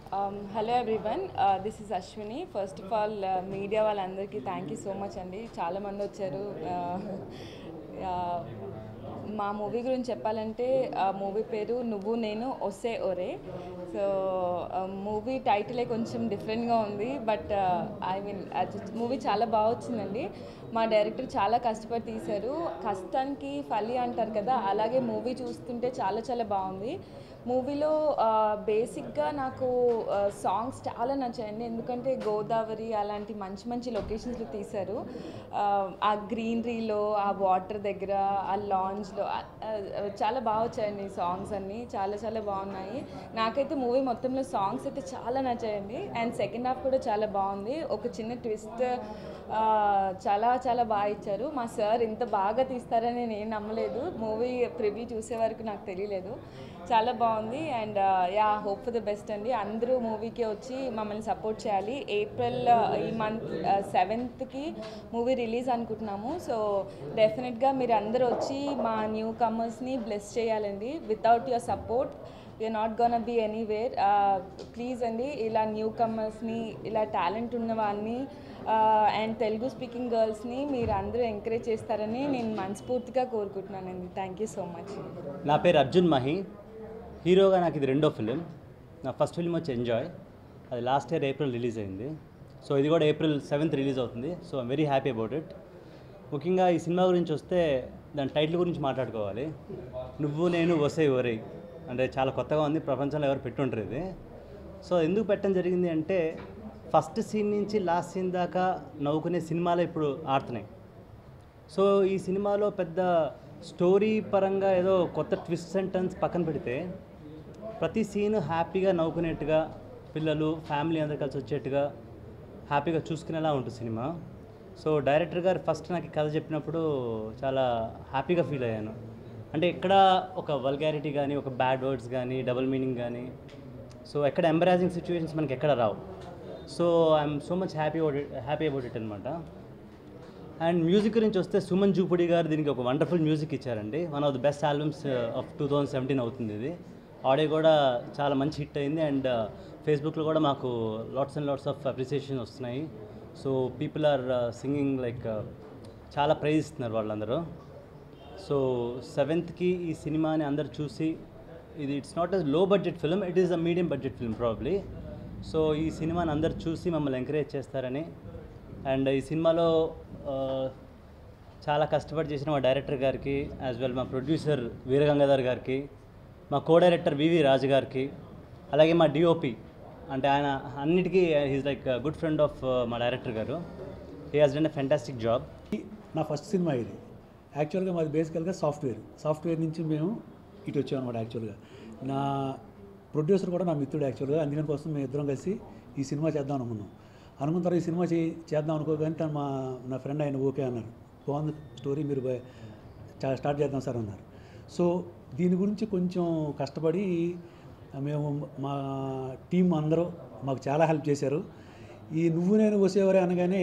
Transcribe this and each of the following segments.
hello everyone this is Ashwini first of all media వాళ్ళందరికీ thank you so much అండి చాలామంది వచ్చారు Uh, uh, మా మూవీ గురించి చెప్పాలంటే ఆ మూవీ పేరు నువ్వు నేను ఒసే ఒరే సో మూవీ టైటిలే కొంచెం డిఫరెంట్గా ఉంది బట్ ఐ మీన్ మూవీ చాలా బాగా వచ్చిందండి మా డైరెక్టర్ చాలా కష్టపడి తీశారు కష్టానికి ఫలి అంటారు కదా అలాగే మూవీ చూస్తుంటే చాలా చాలా బాగుంది మూవీలో బేసిక్గా నాకు సాంగ్స్ చాలా నచ్చాయండి ఎందుకంటే గోదావరి అలాంటి మంచి మంచి లొకేషన్స్లో తీశారు ఆ, ఆ గ్రీనరీలో ఆ వాటర్ దగ్గర ఆ లాంజ్లో చాలా బాగా వచ్చాయండి సాంగ్స్ అన్నీ చాలా చాలా బాగున్నాయి నాకైతే మూవీ మొత్తంలో సాంగ్స్ అయితే చాలా నచ్చాయండి అండ్ సెకండ్ హాఫ్ కూడా చాలా బాగుంది ఒక చిన్న ట్విస్ట్ చాలా చాలా బాగా ఇచ్చారు మా సార్ ఇంత బాగా తీస్తారని నేను నమ్మలేదు మూవీ ప్రివ్యూ చూసే వరకు నాకు తెలియలేదు చాలా బాగుంది and yeah hope for the best అండి అందరూ మూవీకి వచ్చి మమ్మల్ని సపోర్ట్ చేయాలి ఏప్రిల్ ఈ మంత్ సెవెంత్కి మూవీ రిలీజ్ అనుకుంటున్నాము సో డెఫినెట్గా మీరు అందరూ వచ్చి మా న్యూ కమర్స్ని బ్లెస్ చేయాలండి without your support we are not gonna be anywhere please అండి ఇలా న్యూ కమర్స్ని ఇలా టాలెంట్ ఉన్న వాళ్ళని అండ్ తెలుగు స్పీకింగ్ గర్ల్స్ని మీరు అందరూ ఎంకరేజ్ చేస్తారని నేను మనస్ఫూర్తిగా కోరుకుంటున్నానండి థ్యాంక్ యూ సో మచ్ నా పేరు అర్జున్ మహి హీరోగా నాకు ఇది రెండో ఫిలిం నా ఫస్ట్ ఫిలిం వచ్చి ఎంజాయ్ అది లాస్ట్ ఇయర్ ఏప్రిల్ రిలీజ్ అయింది సో ఇది కూడా ఏప్రిల్ సెవెంత్ రిలీజ్ అవుతుంది so I'm very happy about it ముఖ్యంగా ఈ సినిమా గురించి వస్తే దాని టైటిల్ గురించి మాట్లాడుకోవాలి నువ్వు నేను వసే ఒరే అంటే చాలా కొత్తగా ఉంది ప్రపంచంలో ఎవరు పెట్టుంటారు ఇది సో ఎందుకు పెట్టడం జరిగింది అంటే ఫస్ట్ సీన్ నుంచి లాస్ట్ సీన్ దాకా నవ్వుకునే సినిమాలు ఇప్పుడు ఆడుతున్నాయి సో ఈ సినిమాలో పెద్ద స్టోరీ పరంగా ఏదో కొత్త ట్విస్ట్ అండ్ టర్న్స్ పక్కన పెడితే ప్రతి సీన్ హ్యాపీగా నవ్వుకునేట్టుగా పిల్లలు ఫ్యామిలీ అందరు కలిసి వచ్చేట్టుగా హ్యాపీగా చూసుకునేలా ఉంటుంది సినిమా సో డైరెక్టర్ గారు ఫస్ట్ నాకు ఈ కథ చెప్పినప్పుడు చాలా హ్యాపీగా ఫీల్ అయ్యాను అంటే ఎక్కడ ఒక వల్గారిటీ కానీ ఒక బ్యాడ్ వర్డ్స్ కానీ డబుల్ మీనింగ్ కానీ సో ఎక్కడ ఎంబరాజింగ్ సిచ్యువేషన్స్ మనకి ఎక్కడ రావు so I'm so much happy about it happy about it అనమాట అండ్ మ్యూజిక్ గురించి వస్తే సుమన్ జూపుడి గారు దీనికి ఒక వండర్ఫుల్ మ్యూజిక్ ఇచ్చారండి one of the best albums of two thousand seventeen అవుతుంది ఇది ఆడియో కూడా చాలా మంచి హిట్ అయింది అండ్ ఫేస్బుక్లో కూడా మాకు lots and lots of appreciation వస్తున్నాయి so people are singing like చాలా ప్రైజ్ ఇస్తున్నారు వాళ్ళందరూ సో సెవెంత్కి ఈ సినిమాని అందరు చూసి ఇది it's not a low budget film it is a medium budget film probably so ఈ సినిమాని అందరు చూసి మమ్మల్ని ఎంకరేజ్ చేస్తారని అండ్ ఈ సినిమాలో ఆ, చాలా కష్టపడి చేసిన మా డైరెక్టర్ గారికి యాజ్ వెల్ మా ప్రొడ్యూసర్ వీరగంగాధర్ గారికి మా కో డైరెక్టర్ వివి రాజు గారికి అలాగే మా డిఓపి అంటే ఆయన అన్నిటికీ he's like good friend of మా డైరెక్టర్ గారు he has done a fantastic job నా ఫస్ట్ సినిమా ఇది యాక్చువల్గా మాది బేసికల్గా సాఫ్ట్వేర్ సాఫ్ట్వేర్ నుంచి మేము ఇటు వచ్చాం అనమాట యాక్చువల్గా నా ప్రొడ్యూసర్ కూడా నా మిత్రుడు యాక్చువల్గా అందుకని కోసం మేము ఇద్దరం కలిసి ఈ సినిమా చేద్దాం అనుకున్నాం అనుకున్న తర్వాత ఈ సినిమా చే చేద్దాం అనుకోగానే తను మా నా ఫ్రెండ్ ఆయన ఓకే అన్నారు బాగుంది స్టోరీ మీరు బై- చా- స్టార్ట్ చేద్దాం సార్ అన్నారు సో దీని గురించి కొంచెం కష్టపడి మేము మా టీం అందరూ మాకు చాలా హెల్ప్ చేశారు ఈ నువ్వు నేను వచ్చేవారే అనగానే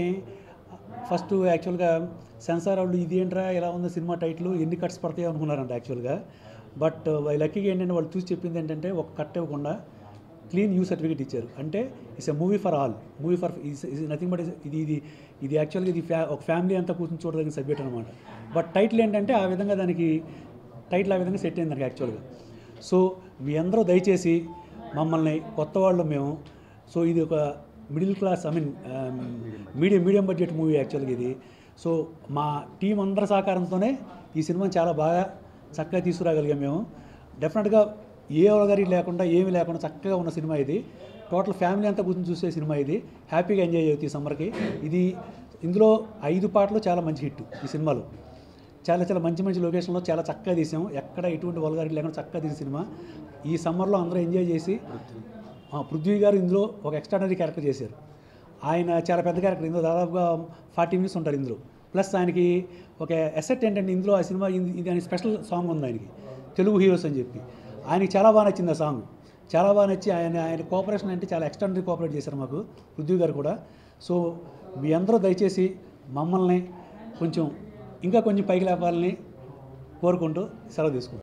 ఫస్ట్ యాక్చువల్గా సెన్సార్ వాళ్ళు ఇదేంట్రా ఇలా ఉంది సినిమా టైటిల్ ఎన్ని కట్స్ పడతాయి అనుకున్నారంట యాక్చువల్గా బట్ లక్కీగా ఏంటంటే వాళ్ళు చూసి చెప్పింది ఏంటంటే ఒక కట్ ఇవ్వకుండా క్లీన్ యూ సర్టిఫికేట్ ఇచ్చారు అంటే it's a movie for all movie for is nothing but ఇది ఇది ఇది యాక్చువల్గా ఇది ఫ్యా ఒక ఫ్యామిలీ అంతా కూర్చొని చూడదగిన సబ్జెక్ట్ అనమాట బట్ టైటిల్ ఏంటంటే ఆ విధంగా దానికి టైటిల్ ఆ విధంగా సెట్ అయింది దానికి యాక్చువల్గా సో మీ అందరూ దయచేసి మమ్మల్ని కొత్త వాళ్ళు మేము సో ఇది ఒక middle class I mean medium medium budget movie యాక్చువల్గా ఇది సో మా టీం అందరి సహకారంతోనే ఈ సినిమాని చాలా బాగా చక్కగా తీసుకురాగలిగాం మేము డెఫినెట్గా ఏ ఒలగారి లేకుండా ఏమీ లేకుండా చక్కగా ఉన్న సినిమా ఇది టోటల్ ఫ్యామిలీ అంతా కూర్చొని చూసే సినిమా ఇది హ్యాపీగా ఎంజాయ్ చేయొచ్చు ఈ సమ్మర్కి ఇది ఇందులో ఐదు పాటలు చాలా మంచి హిట్ ఈ సినిమాలో చాలా చాలా మంచి మంచి లొకేషన్లో చాలా చక్కగా తీసాం ఎక్కడ ఎటువంటి వల్గారిటీ లేకుండా చక్కగా తీసిన సినిమా ఈ సమ్మర్లో అందరూ ఎంజాయ్ చేసి ఆ, పృథ్వీ గారు ఇందులో ఒక ఎక్స్ట్రాడనరీ క్యారెక్టర్ చేశారు ఆయన చాలా పెద్ద క్యారెక్టర్ ఇందులో దాదాపుగా ఫార్టీ మినిట్స్ ఉంటారు ఇందులో ప్లస్ ఆయనకి ఒక ఎసెట్ ఏంటంటే ఇందులో ఆ సినిమా ఇది ఇది ఆయన స్పెషల్ సాంగ్ ఉంది ఆయనకి తెలుగు హీరోస్ అని చెప్పి ఆయనకి చాలా బాగా నచ్చింది ఆ సాంగ్ చాలా బాగా నచ్చి ఆయన ఆయన కోఆపరేషన్ అంటే చాలా ఎక్స్ట్రాడనరీ కోఆపరేట్ చేశారు మాకు పృథ్వీ గారు కూడా సో మీ అందరూ దయచేసి మమ్మల్ని కొంచెం ఇంకా కొంచెం పైకి లేపాలని కోరుకుంటూ సెలవు తీసుకుంటాం